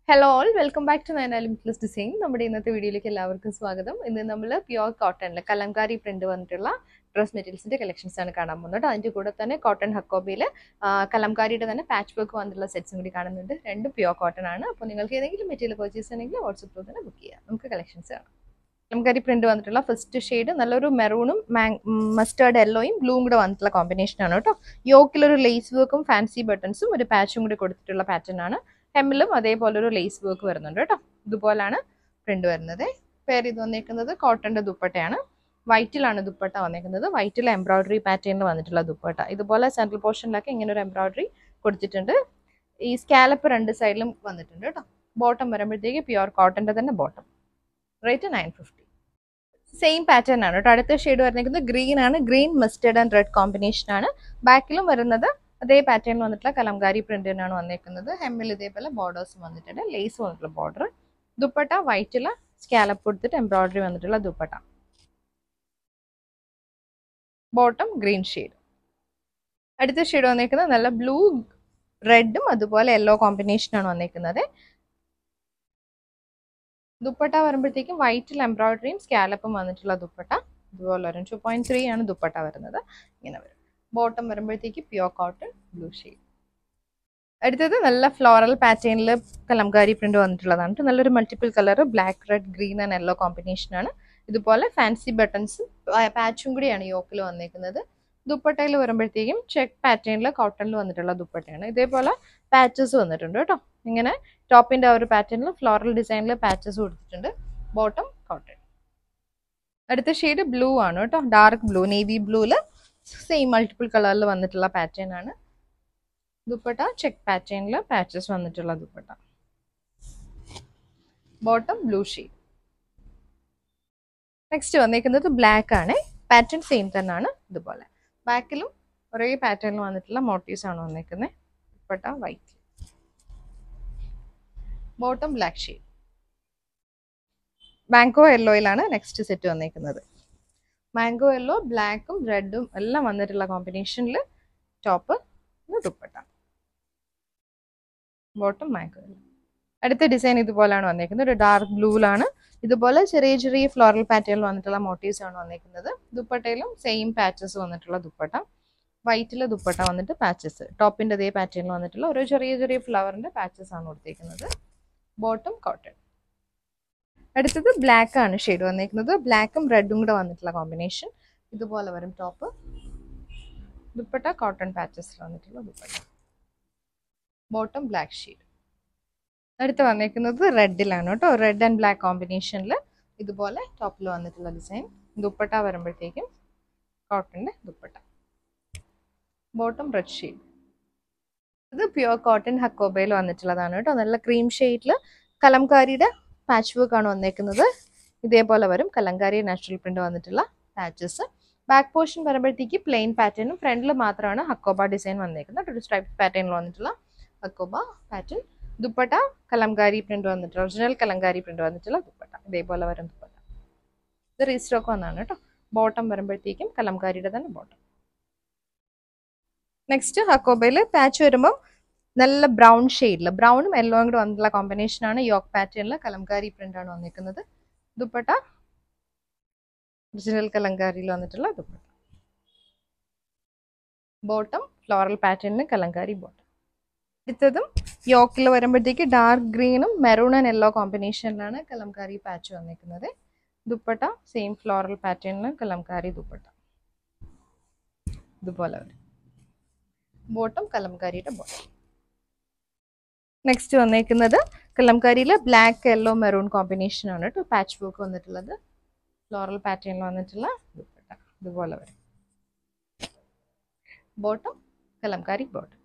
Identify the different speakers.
Speaker 1: hello all welcome back to nine limitless design നമ്മുടെ ഇന്നത്തെ വീഡിയോയിലേക്ക് എല്ലാവർക്കും സ്വാഗതം ഇന്ന് നമ്മൾ പ്യുവർ കോട്ടണിൽ കലങ്കാരി പ്രിന്റ് വന്നിട്ടുള്ള ഡ്രസ് മെറ്റീരിയൽസിന്റെ കളക്ഷൻസ് ആണ് കാണാൻ പോകുന്നത് അതിന്റെ കൂടെ തന്നെ കോട്ടൺ ഹക്കോബയിൽ കലംകാരിയുടെ തന്നെ പാച്ച് വർക്ക് വന്നിട്ടുള്ള സെറ്റ്സും കൂടി കാണുന്നുണ്ട് രണ്ടും പ്യുവർ കോട്ടൺ ആണ് അപ്പോൾ നിങ്ങൾക്ക് ഏതെങ്കിലും മെറ്റീരിയൽ പർച്ചേസ് ചെയ്യണമെങ്കിൽ വാട്സപ്പ് തന്നെ ബുക്ക് ചെയ്യാം നമുക്ക് കളക്ഷൻസ് കാണാം കലംകാരി പ്രിന്റ് വന്നിട്ടുള്ള ഫസ്റ്റ് ഷെയ്ഡ് നല്ലൊരു മെറൂണും മസ്റ്റേർഡ് യെല്ലോയും ബ്ലൂവും കൂടെ വന്നിട്ടുള്ള കോമ്പിനേഷൻ ആണ് കേട്ടോ യോക്കിലൊരു ലേസ് വർക്കും ഫാൻസി ബട്ടൺസും ഒരു പാച്ചും കൂടി കൊടുത്തിട്ടുള്ള പാറ്റേൺ ആണ് ഹെമ്മിലും അതേപോലെ ഒരു ലേസ് വർക്ക് വരുന്നുണ്ട് കേട്ടോ ഇതുപോലാണ് പ്രിന്റ് വരുന്നത് പേര് ഇത് വന്നേക്കുന്നത് കോട്ടന്റെ ദുപ്പട്ടയാണ് വൈറ്റിലാണ് ദുപ്പട്ട വന്നേക്കുന്നത് വൈറ്റിൽ എംബ്രോയിഡറി പാറ്റേണിൽ വന്നിട്ടുള്ള ദുപ്പട്ട ഇതുപോലെ സെൻട്രൽ പോർഷനിലൊക്കെ ഇങ്ങനെ ഒരു എംബ്രോയിഡറി കൊടുത്തിട്ടുണ്ട് ഈ സ്കാലപ്പ് രണ്ട് സൈഡിലും വന്നിട്ടുണ്ട് കേട്ടോ ബോട്ടം വരുമ്പോഴത്തേക്ക് പ്യുവർ കോട്ടന്റെ തന്നെ bottom rate nine fifty same pattern ആണ് കേട്ടോ അടുത്ത ഷെയ്ഡ് വരുന്നത് ഗ്രീൻ ആണ് green mustard and red combination ആണ് ബാക്കിലും വരുന്നത് അതേ പാറ്റേണിൽ വന്നിട്ടുള്ള കലംകാരി പ്രിന്റ് തന്നെയാണ് വന്നേക്കുന്നത് ഹെമ്മിൽ ഇതേപോലെ ബോർഡേഴ്സ് വന്നിട്ടുണ്ട് ലേസ് വന്നിട്ടുള്ള ബോർഡർ ദുപ്പട്ട വൈറ്റില് സ്കാലപ്പ് കൊടുത്തിട്ട് എംബ്രോയിഡറി വന്നിട്ടുള്ള ദുപ്പട്ട ബോട്ടം ഗ്രീൻ ഷെയ്ഡ് അടുത്ത ഷെയ്ഡ് വന്നേക്കുന്നത് നല്ല ബ്ലൂ റെഡും അതുപോലെ യെല്ലോ കോമ്പിനേഷനാണ് വന്നേക്കുന്നത് ദുപ്പട്ട വരുമ്പോഴത്തേക്കും വൈറ്റിൽ എംബ്രോയിഡറിയും സ്കാലപ്പും വന്നിട്ടുള്ള ദുപ്പട്ട ഇതുപോലെ വരും ടു പോയിന്റ് ത്രീ ആണ് ദുപ്പട്ട വരുന്നത് ഇങ്ങനെ വരും ബോട്ടം വരുമ്പോഴത്തേക്ക് പ്യുവർ കോട്ടൺ ബ്ലൂ ഷെയ്ഡ് അടുത്തത് നല്ല ഫ്ലോറൽ പാറ്റേണിൽ കലംകാരി പ്രിന്റ് വന്നിട്ടുള്ളതാണ് നല്ലൊരു multiple colour black red green and yellow combination ആണ് ഇതുപോലെ ഫാൻസി ബട്ടൺസും പാച്ചും കൂടിയാണ് യോക്കിൽ വന്നേക്കുന്നത് ദുപ്പട്ടയിൽ വരുമ്പോഴത്തേക്കും ചെക്ക് പാറ്റേണിൽ കോട്ടണിൽ വന്നിട്ടുള്ള ദുപ്പട്ടയാണ് ഇതേപോലെ പാച്ചസ് വന്നിട്ടുണ്ട് കേട്ടോ ഇങ്ങനെ ടോപ്പിന്റെ ആ ഒരു പാറ്റേണിൽ ഫ്ലോറൽ ഡിസൈനിൽ പാച്ചസ് കൊടുത്തിട്ടുണ്ട് ബോട്ടം കോട്ടൺ അടുത്ത ഷെയ്ഡ് ബ്ലൂ ആണ് കേട്ടോ ഡാർക്ക് ബ്ലൂ നേവി ബ്ലൂല് സെയിം മൾട്ടിപ്പിൾ കളറിൽ വന്നിട്ടുള്ള പാറ്റേൺ ആണ് ദുപ്പട്ട ചെക്ക് പാറ്റേണിൽ പാച്ചസ് വന്നിട്ടുള്ള dupatta bottom blue shade next വന്നേക്കുന്നത് ബ്ലാക്ക് ആണ് പാറ്റേൺ സെയിം തന്നെയാണ് ഇതുപോലെ ബാക്കിലും ഒരേ പാറ്റേണിൽ വന്നിട്ടുള്ള മോട്ടീവ്സ് ആണ് വന്നേക്കുന്നത് dupatta white bottom black shade mango യെല്ലോയിലാണ് നെക്സ്റ്റ് സെറ്റ് വന്നേക്കുന്നത് മാംഗോ യെല്ലോ ബ്ലാക്കും റെഡും എല്ലാം വന്നിട്ടുള്ള കോമ്പിനേഷനിൽ top dupatta bottom mango yellow അടുത്ത ഡിസൈൻ ഇതുപോലെയാണ് വന്നേക്കുന്നത് ഒരു ഡാർക്ക് ബ്ലൂവിലാണ് ഇതുപോലെ ചെറിയ ചെറിയ ഫ്ലോറൽ പാറ്റേണിൽ വന്നിട്ടുള്ള മോട്ടീവ്സ് ആണ് വന്നേക്കുന്നത് ദുപ്പട്ടയിലും സെയിം പാച്ചസ് വന്നിട്ടുള്ള ദുപ്പട്ട വൈറ്റിലെ ദുപ്പട്ട വന്നിട്ട് പാച്ചസ് ടോപ്പിന്റെ അതേ പാറ്റേണിൽ വന്നിട്ടുള്ള ഓരോ ചെറിയ ചെറിയ ഫ്ലവറിന്റെ പാച്ചസ് ആണ് കൊടുത്തേക്കുന്നത് ബോട്ടം കോട്ടൺ അടുത്തത് ബ്ലാക്ക് ആണ് ഷെയ്ഡ് വന്നേക്കുന്നത് ബ്ലാക്കും റെഡും കൂടെ വന്നിട്ടുള്ള കോമ്പിനേഷൻ ഇതുപോലെ വരും ടോപ്പ് ദുപ്പട്ട കോട്ടൺ പാച്ചസിൽ വന്നിട്ടുള്ള ദുപ്പട്ട ബോട്ടം ബ്ലാക്ക് ഷെയ്ഡ് അടുത്ത് വന്നേക്കുന്നത് റെഡിലാണ് കേട്ടോ റെഡ് ആൻഡ് ബ്ലാക്ക് കോമ്പിനേഷനിൽ ഇതുപോലെ ടോപ്പിൽ വന്നിട്ടുള്ള ഡിസൈൻ ദുപ്പട്ട വരുമ്പോഴത്തേക്കും കോട്ടൻ്റെ ദുപ്പട്ട ബോട്ടം റെഡ് ഷെയ്ഡ് ഇത് പ്യുവർ കോട്ടൺ ഹക്കോബയിൽ വന്നിട്ടുള്ളതാണ് കേട്ടോ നല്ല ക്രീം ഷെയ്ഡിൽ കലംകാരിയുടെ പാച്ച് വർക്ക് ആണ് വന്നേക്കുന്നത് ഇതേപോലെ വരും കലങ്കാരി നാച്ചുറൽ പ്രിന്റ് വന്നിട്ടുള്ള പാച്ചസ് ബാക്ക് പോർഷൻ വരുമ്പോഴത്തേക്ക് പ്ലെയിൻ പാറ്റേണും ഫ്രണ്ടിൽ മാത്രമാണ് ഹക്കോബ ഡിസൈൻ വന്നേക്കുന്നത് ഒരു സ്ട്രൈപ്പ് പാറ്റേണിൽ വന്നിട്ടുള്ള ഹക്കോബ പാറ്റേൺ ദുപ്പട്ട കലംകാരി പ്രിന്റ് വന്നിട്ടുള്ള ഒറിജിനൽ കലംകാരി പ്രിന്റ് വന്നിട്ടുള്ള ദുപ്പട്ട ഇതേപോലെ വരും ദുപ്പട്ട ഇത് റീസ്റ്റോക്ക് വന്നാണ് കേട്ടോ ബോട്ടം വരുമ്പോഴത്തേക്കും കലംകാരിയുടെ തന്നെ ബോട്ടം നെക്സ്റ്റ് ഹക്കോബയിൽ പാച്ച് വരുമ്പം നല്ല ബ്രൗൺ ഷെയ്ഡിൽ ബ്രൗണും യെല്ലോയും കൂടെ വന്നിട്ടുള്ള കോമ്പിനേഷൻ ആണ് യോക്ക് പാറ്റേണിൽ കലംകാരി പ്രിന്റ് ആണ് വന്നിരിക്കുന്നത് ദുപ്പട്ട ഒറിജിനൽ കലങ്കാരിയിൽ വന്നിട്ടുള്ള ദുപ്പട്ട ബോട്ടം ഫ്ലോറൽ പാറ്റേണിന് കലങ്കാരി ബോട്ടം അടുത്തതും യോക്കിൽ വരുമ്പോഴത്തേക്ക് ഡാർക്ക് ഗ്രീനും മെറൂൺ ആൻഡ് യെല്ലോ കോമ്പിനേഷനിലാണ് കലംകാരി പാച്ച് വന്നിരിക്കുന്നത് ദുപ്പട്ട സെയിം ഫ്ലോറൽ പാറ്റേണിന് കലംകാരി ദുപ്പട്ട ഇതുപോലെ വരും ബോട്ടം കലംകാരിയുടെ ബോട്ടം നെക്സ്റ്റ് വന്നേക്കുന്നത് കലംകാരിയിൽ ബ്ലാക്ക് യെല്ലോ മെറൂൺ കോമ്പിനേഷൻ ആണ് കേട്ടോ പാച്ച് വർക്ക് വന്നിട്ടുള്ളത് ഫ്ലോറൽ പാറ്റേണിൽ വന്നിട്ടുള്ള ദുപ്പട്ട ഇതുപോലെ വരും ബോട്ടം കലംകാരി ബോട്ടം